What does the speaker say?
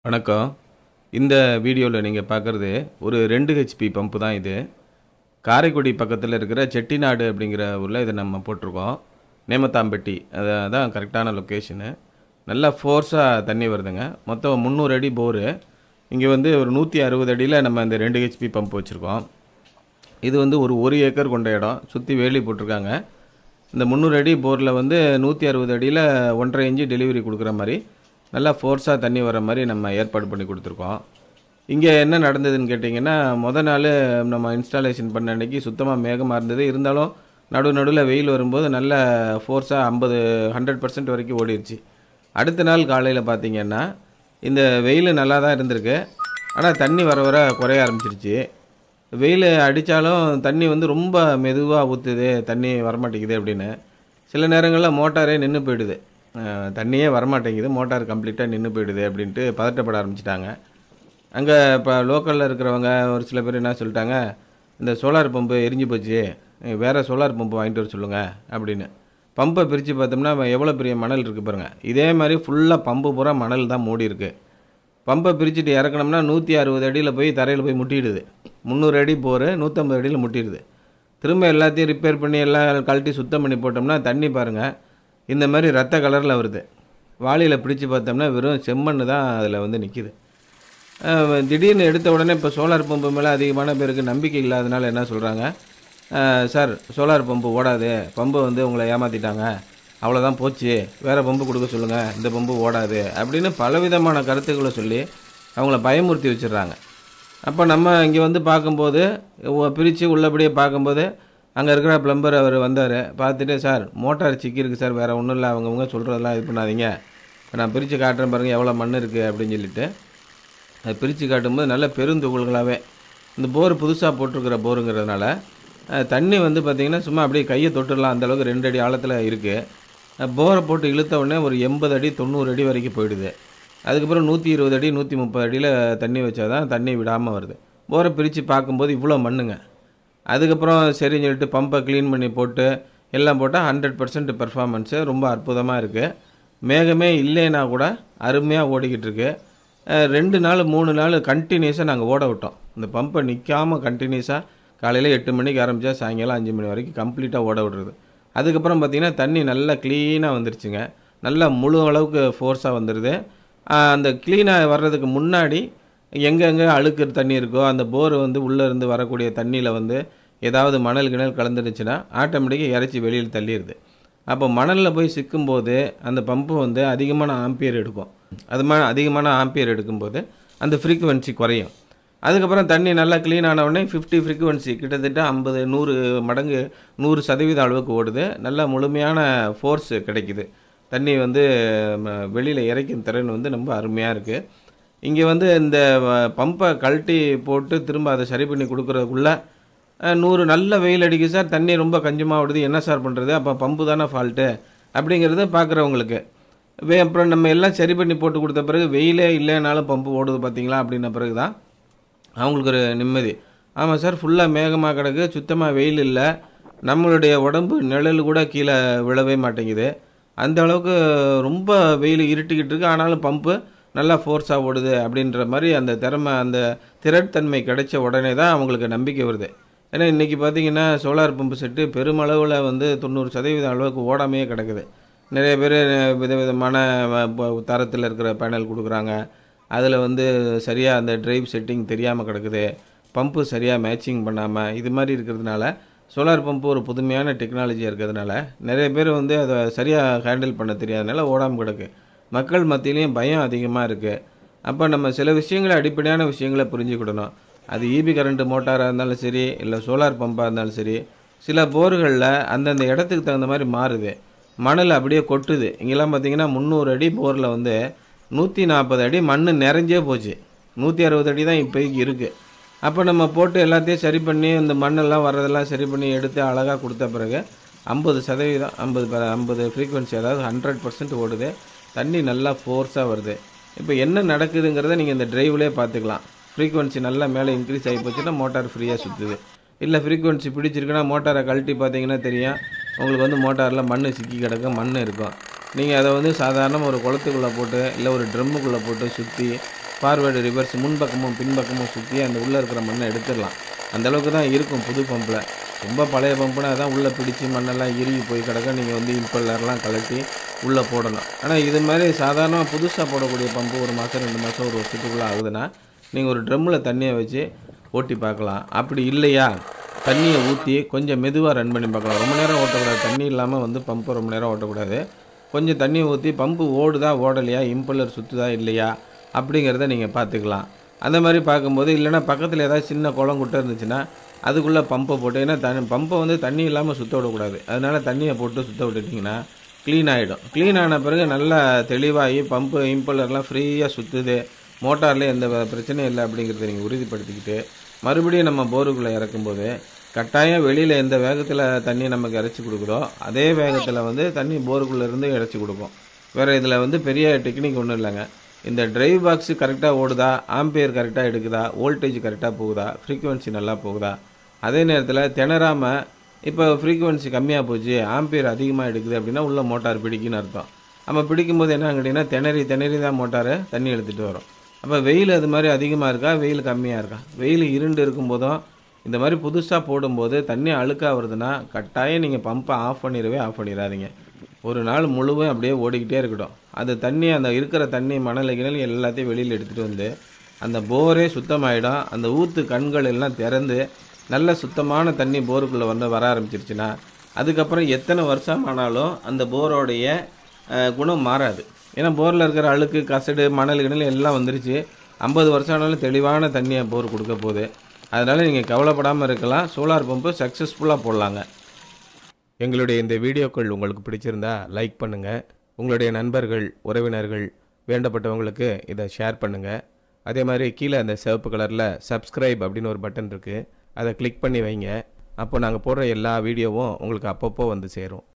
வணக்கம் இந்த வீடியோவில் நீங்கள் பார்க்குறது ஒரு ரெண்டு ஹெச்பி பம்பு தான் இது காரைக்குடி பக்கத்தில் இருக்கிற செட்டிநாடு அப்படிங்கிற ஊரில் இதை நம்ம போட்டிருக்கோம் நேமத்தாம்பட்டி அது அதான் கரெக்டான லொக்கேஷனு நல்லா ஃபோர்ஸாக தண்ணி வருதுங்க மொத்தம் முந்நூறு அடி போரு இங்கே வந்து ஒரு நூற்றி அறுபது அடியில் நம்ம இந்த ரெண்டு ஹெச்பி பம்ப் வச்சுருக்கோம் இது வந்து ஒரு ஒரு ஏக்கர் கொண்ட இடம் சுற்றி வேலி போட்டிருக்காங்க இந்த முந்நூறு அடி போரில் வந்து நூற்றி அறுபது அடியில் ஒன்றரை இன்ச்சு டெலிவரி கொடுக்குற மாதிரி நல்லா ஃபோர்ஸாக தண்ணி வர மாதிரி நம்ம ஏற்பாடு பண்ணி கொடுத்துருக்கோம் இங்கே என்ன நடந்ததுன்னு கேட்டிங்கன்னா முத நாள் நம்ம இன்ஸ்டாலேஷன் பண்ண அன்னைக்கு சுத்தமாக மேகமாக இருந்தது இருந்தாலும் நடு நடுவில் வெயில் வரும்போது நல்ல ஃபோர்ஸாக ஐம்பது ஹண்ட்ரட் பர்சன்ட் வரைக்கும் ஓடிடுச்சு அடுத்த நாள் காலையில் பார்த்தீங்கன்னா இந்த வெயில் நல்லா தான் இருந்திருக்கு ஆனால் தண்ணி வர வர குறைய ஆரம்பிச்சிருச்சு வெயில் அடித்தாலும் தண்ணி வந்து ரொம்ப மெதுவாக ஊற்றுது தண்ணி வரமாட்டேங்குது அப்படின்னு சில நேரங்களில் மோட்டாரே நின்று போயிடுது அஹ் தண்ணியே வரமாட்டேங்குது மோட்டார் கம்ப்ளீட்டாக நின்று போயிடுது அப்படின்ட்டு பதட்டப்பட ஆரம்பிச்சிட்டாங்க அங்கே இப்போ லோக்கலில் இருக்கிறவங்க ஒரு சில பேர் என்ன சொல்லிட்டாங்க இந்த சோலார் பம்பு எரிஞ்சு போச்சு வேறு சோலார் பம்பு வாங்கிட்டு வர சொல்லுங்கள் அப்படின்னு பம்பை பிரித்து பார்த்தோம்னா எவ்வளோ பெரிய மணல் இருக்குது பாருங்கள் இதே மாதிரி ஃபுல்லாக பம்பு பூரா மணல் தான் மூடி இருக்குது பம்பை பிரிச்சுட்டு இறக்கணும்னா நூற்றி அறுபது அடியில் போய் தரையில் போய் முட்டிடுது முந்நூறு அடி போர் நூற்றம்பது அடியில் முட்டிடுது திரும்ப எல்லாத்தையும் ரிப்பேர் பண்ணி எல்லாம் கழட்டி சுத்தம் பண்ணி போட்டோம்னா தண்ணி பாருங்கள் இந்த மாதிரி ரத்த கலரில் வருது வாளியில் பிடிச்சு பார்த்தோம்னா வெறும் செம்மண் தான் அதில் வந்து நிற்கிது திடீர்னு எடுத்த உடனே இப்போ சோலார் பம்பு மேலே அதிகமான பேருக்கு நம்பிக்கை இல்லாதனால என்ன சொல்கிறாங்க சார் சோலார் பம்பு ஓடாது பம்பு வந்து உங்களை ஏமாற்றிட்டாங்க அவ்வளோதான் போச்சு வேறு பம்பு கொடுக்க சொல்லுங்கள் இந்த பம்பு ஓடாது அப்படின்னு பலவிதமான கருத்துக்களை சொல்லி அவங்கள பயமுறுத்தி வச்சிடுறாங்க அப்போ நம்ம இங்கே வந்து பார்க்கும்போது பிரித்து உள்ளபடியே பார்க்கும்போது அங்கே இருக்கிற ப்ளம்பர் அவர் வந்தார் பார்த்துட்டு சார் மோட்டார் சிக்கியிருக்கு சார் வேறு ஒன்றும் இல்லை அவங்கவுங்க சொல்கிறதெல்லாம் இது பண்ணாதீங்க இப்போ நான் பிரித்து காட்டுறேன் பாருங்கள் எவ்வளோ மண் இருக்குது அப்படின்னு சொல்லிட்டு அதை பிரித்து காட்டும்போது நல்ல பெருந்துகள்களாகவே இந்த போர் புதுசாக போட்டிருக்கிற போருங்கிறதுனால அஹ், தண்ணி வந்து பார்த்திங்கன்னா சும்மா அப்படியே கையை தொட்டுடலாம் அந்த அளவுக்கு ரெண்டு அடி ஆழத்தில் இருக்குது போரை போட்டு இழுத்த உடனே ஒரு எண்பது அடி தொண்ணூறு அடி வரைக்கும் போயிடுது அதுக்கப்புறம் நூற்றி இருபது அடி நூற்றி முப்பது அடியில் தண்ணி வச்சா தான் தண்ணி விடாமல் வருது போரை பிரித்து பார்க்கும்போது இவ்வளோ மண்ணுங்க அதுக்கப்புறம் சரின்னு சொல்லிட்டு பம்பை க்ளீன் பண்ணி போட்டு எல்லாம் போட்டால் ஹண்ட்ரட் பர்சன்ட் பெர்ஃபார்மன்ஸு ரொம்ப அற்புதமாக இருக்குது மேகமே இல்லைன்னா கூட அருமையாக ஓடிக்கிட்டு இருக்கு அஹ் ரெண்டு நாள் மூணு நாள் கண்டினியூஸாக நாங்கள் ஓட விட்டோம் இந்த பம்பை நிற்காமல் கண்டினியூஸாக காலையில் எட்டு மணிக்கு ஆரம்பித்தா சாயங்காலம் அஞ்சு மணி வரைக்கும் கம்ப்ளீட்டாக ஓட விடுறது அதுக்கப்புறம் பார்த்திங்கன்னா தண்ணி நல்லா க்ளீனாக வந்துருச்சுங்க நல்லா முழு அளவுக்கு ஃபோர்ஸாக வந்துடுது அஹ் அந்த க்ளீனாக வர்றதுக்கு முன்னாடி எங்கெங்கே அழுக்கு தண்ணி இருக்கோ அந்த போர் வந்து உள்ளே இருந்து வரக்கூடிய தண்ணியில் வந்து ஏதாவது மணல் கிணல் கலந்துருச்சுன்னா ஆட்டோமேட்டிக்காக இறச்சி வெளியில் தள்ளிடுது அப்போ மணலில் போய் சிக்கும்போது அந்த பம்பு வந்து அதிகமான ஆம்பியர் எடுக்கும் அது மாதிரி அதிகமான ஆம்பியர் எடுக்கும்போது அந்த ஃப்ரீக்குவென்சி குறையும் அதுக்கப்புறம் தண்ணி நல்லா க்ளீன் ஆன உடனே ஃபிஃப்டி ஃப்ரீக்குவென்சி கிட்டத்தட்ட ஐம்பது நூறு மடங்கு நூறு சதவீத அளவுக்கு ஓடுது நல்ல முழுமையான ஃபோர்ஸ் கிடைக்குது தண்ணி வந்து வெளியில் இறைக்கும் திறன் வந்து ரொம்ப அருமையாக இருக்குது இங்கே வந்து இந்த பம்பை கழட்டி போட்டு திரும்ப அதை சரி பண்ணி கொடுக்குறதுக்குள்ள அஹ், நூறு நல்ல வெயில் அடிக்குது சார் தண்ணி ரொம்ப கஞ்சமாக விடுது என்ன சார் பண்ணுறது அப்போ பம்பு தானே ஃபால்ட்டு அப்படிங்கிறத பார்க்குறவங்களுக்கு வே அப்புறம் நம்ம எல்லாம் சரி பண்ணி போட்டு கொடுத்த பிறகு வெயிலே இல்லைனாலும் பம்பு ஓடுது பார்த்தீங்களா அப்படின்ன பிறகு தான் அவங்களுக்கு ஒரு நிம்மதி ஆமாம் சார் ஃபுல்லாக மேகமாக கிடக்கு சுத்தமாக வெயில் இல்லை நம்மளுடைய உடம்பு நிழல் கூட கீழே விழவே மாட்டேங்குது அந்த அளவுக்கு ரொம்ப வெயில் இருட்டிக்கிட்டு இருக்கு ஆனாலும் பம்பு நல்லா ஃபோர்ஸாக ஓடுது அப்படின்ற மாதிரி அந்த திறமை அந்த திறத்தன்மை கிடைச்ச உடனே தான் அவங்களுக்கு நம்பிக்கை வருது ஏன்னா இன்றைக்கி பார்த்தீங்கன்னா சோலார் பம்பு செட்டு பெருமளவில் வந்து தொண்ணூறு சதவீதம் அளவுக்கு ஓடாமையே கிடக்குது நிறைய பேர் விதவிதமான தரத்தில் இருக்கிற பேனல் கொடுக்குறாங்க அதில் வந்து சரியாக அந்த டிரைவ் செட்டிங் தெரியாமல் கிடக்குது பம்பு சரியாக மேட்சிங் பண்ணாமல் இது மாதிரி இருக்கிறதுனால சோலார் பம்பு ஒரு புதுமையான டெக்னாலஜியாக இருக்கிறதுனால நிறைய பேர் வந்து அதை சரியாக ஹேண்டில் பண்ண தெரியாதனால ஓடாமல் கிடக்கு மக்கள் மத்தியிலையும் பயம் அதிகமாக இருக்குது அப்போ நம்ம சில விஷயங்களை அடிப்படையான விஷயங்களை புரிஞ்சுக்கிடணும் அது ஈபி கரண்ட் மோட்டாராக இருந்தாலும் சரி இல்லை சோலார் பம்பாக இருந்தாலும் சரி சில போர்களில் அந்தந்த இடத்துக்கு தகுந்த மாதிரி மாறுது மணல் அப்படியே கொட்டுது இங்கெல்லாம் பார்த்தீங்கன்னா முந்நூறு அடி போரில் வந்து நூற்றி நாற்பது அடி மண் நிறைஞ்சே போச்சு நூற்றி அறுபது அடி தான் இப்போதைக்கு இருக்குது அப்போ நம்ம போட்டு எல்லாத்தையும் சரி பண்ணி இந்த மண்ணெல்லாம் வர்றதெல்லாம் சரி பண்ணி எடுத்து அழகாக கொடுத்த பிறகு ஐம்பது சதவீதம் ஐம்பது ஐம்பது ஃப்ரீக்வன்சி அதாவது ஹண்ட்ரட் பர்சன்ட் ஓடுது தண்ணி நல்லா ஃபோர்ஸாக வருது இப்போ என்ன நடக்குதுங்கிறத நீங்கள் இந்த டிரைவ்லேயே பார்த்துக்கலாம் ஃப்ரீக்வன்சி நல்லா மேலே இன்க்ரீஸ் ஆகி போச்சுன்னா மோட்டார் ஃப்ரீயாக சுற்றுது இல்லை ஃப்ரீக்வன்சி பிடிச்சிருக்குன்னா மோட்டாரை கழட்டி பார்த்தீங்கன்னா தெரியும் உங்களுக்கு வந்து மோட்டாரில் மண் சிக்கி கிடக்கும் மண் இருக்கும் நீங்கள் அதை வந்து சாதாரண ஒரு குளத்துக்குள்ளே போட்டு இல்லை ஒரு ட்ரம்முக்குள்ளே போட்டு சுற்றி ஃபார்வேர்டு ரிவர்ஸ் முன்பக்கமும் பின்பக்கமும் சுற்றி அந்த உள்ளே இருக்கிற மண்ணை எடுத்துடலாம் அந்த அளவுக்கு தான் இருக்கும் புது பம்பில் ரொம்ப பழைய பம்புனா தான் உள்ளே பிடிச்சி மண்ணெல்லாம் இறுகி போய் கிடக்க நீங்கள் வந்து இம்பல்லர்லாம் கலட்டி உள்ளே போடணும் ஆனால் இது மாதிரி சாதாரணமாக புதுசாக போடக்கூடிய பம்பு ஒரு மாதம் ரெண்டு மாதம் ஒரு வருஷத்துக்குள்ளே ஆகுதுன்னா நீங்கள் ஒரு ட்ரம்மில் தண்ணியை வச்சு ஓட்டி பார்க்கலாம் அப்படி இல்லையா தண்ணியை ஊற்றி கொஞ்சம் மெதுவாக ரன் பண்ணி பார்க்கலாம் ரொம்ப நேரம் ஓட்டக்கூடாது தண்ணி இல்லாமல் வந்து பம்பை ரொம்ப நேரம் ஓட்டக்கூடாது கொஞ்சம் தண்ணியை ஊற்றி பம்பு ஓடுதா ஓடலையா இம்பல்லர் சுற்றுதா இல்லையா அப்படிங்கிறத நீங்கள் பார்த்துக்கலாம் அந்த மாதிரி பார்க்கும்போது இல்லைன்னா பக்கத்தில் ஏதாவது சின்ன குளம் குட்டை இருந்துச்சுன்னா அதுக்குள்ளே பம்பை போட்டு ஏன்னா தண்ணி பம்பை வந்து தண்ணி இல்லாமல் சுற்ற விடக்கூடாது அதனால தண்ணியை போட்டு சுற்ற விட்டுட்டிங்கன்னா க்ளீன் ஆகிடும் க்ளீன் ஆன பிறகு நல்லா தெளிவாகி பம்பு இம்பல்லர்லாம் ஃப்ரீயாக சுற்றுது மோட்டாரில் எந்த வ- பிரச்சனையும் இல்லை அப்படிங்கிறத நீங்கள் உறுதிப்படுத்திக்கிட்டு மறுபடியும் நம்ம போருக்குள்ளே இறக்கும்போது கட்டாயம் வெளியில் எந்த வேகத்தில் தண்ணி நமக்கு இறைச்சி கொடுக்குதோ அதே வேகத்தில் வந்து தண்ணி போருக்குள்ளே இருந்து இறைச்சி கொடுக்கும் வேறு இதில் வந்து பெரிய டெக்னிக் ஒன்றும் இல்லைங்க இந்த டிரைவ் பாக்ஸு கரெக்டாக ஓடுதா ஆம்பியர் கரெக்டாக எடுக்குதா வோல்டேஜ் கரெக்டாக போகுதா ஃப்ரீக்குவென்சி நல்லா போகுதா அதே நேரத்தில் திணறாமல் இப்போ ஃப்ரீக்குவென்சி கம்மியாக போச்சு ஆம்பியர் அதிகமாக எடுக்குது அப்படின்னா உள்ள மோட்டார் பிடிக்குன்னு அர்த்தம் நம்ம பிடிக்கும்போது என்ன கேட்டிங்கன்னா திணறி திணறி தான் மோட்டாரை தண்ணி எடுத்துகிட்டு வரும் அப்போ வெயில் அது மாதிரி அதிகமாக இருக்கா வெயில் கம்மியாக இருக்கா வெயில் இருண்டு இருக்கும்போதும் இந்த மாதிரி புதுசாக போடும்போது தண்ணி அழுக்காக வருதுன்னா கட்டாயம் நீங்கள் பம்பை ஆஃப் பண்ணிடவே ஆஃப் பண்ணிடாதீங்க ஒரு நாள் முழுவதும் அப்படியே ஓடிக்கிட்டே இருக்கட்டும் அது தண்ணி அந்த இருக்கிற தண்ணி மணல் கிணல் எல்லாத்தையும் வெளியில் எடுத்துகிட்டு வந்து அந்த போரே சுத்தமாயிடும் அந்த ஊத்து கண்கள் எல்லாம் திறந்து நல்ல சுத்தமான தண்ணி போருக்குள்ளே வந்து வர ஆரம்பிச்சிருச்சுன்னா அதுக்கப்புறம் எத்தனை வருஷம் ஆனாலும் அந்த போரோடைய அஹ், குணம் மாறாது ஏன்னா போரில் இருக்கிற அழுக்கு கசடு மணல் கிணல் எல்லாம் வந்துருச்சு ஐம்பது வருஷம் ஆனாலும் தெளிவான தண்ணியை போர் கொடுக்க போகுது அதனால் நீங்கள் கவலைப்படாமல் இருக்கலாம் சோலார் பம்பு சக்ஸஸ்ஃபுல்லாக போடலாங்க எங்களுடைய இந்த வீடியோக்கள் உங்களுக்கு பிடிச்சிருந்தா லைக் பண்ணுங்கள் உங்களுடைய நண்பர்கள் உறவினர்கள் வேண்டப்பட்டவங்களுக்கு இதை ஷேர் பண்ணுங்கள் அதே மாதிரி கீழே அந்த சிவப்பு கலரில் சப்ஸ்கிரைப் அப்படின்னு ஒரு பட்டன் இருக்குது அதை கிளிக் பண்ணி வைங்க அப்போ நாங்கள் போடுற எல்லா வீடியோவும் உங்களுக்கு அப்பப்போ வந்து சேரும்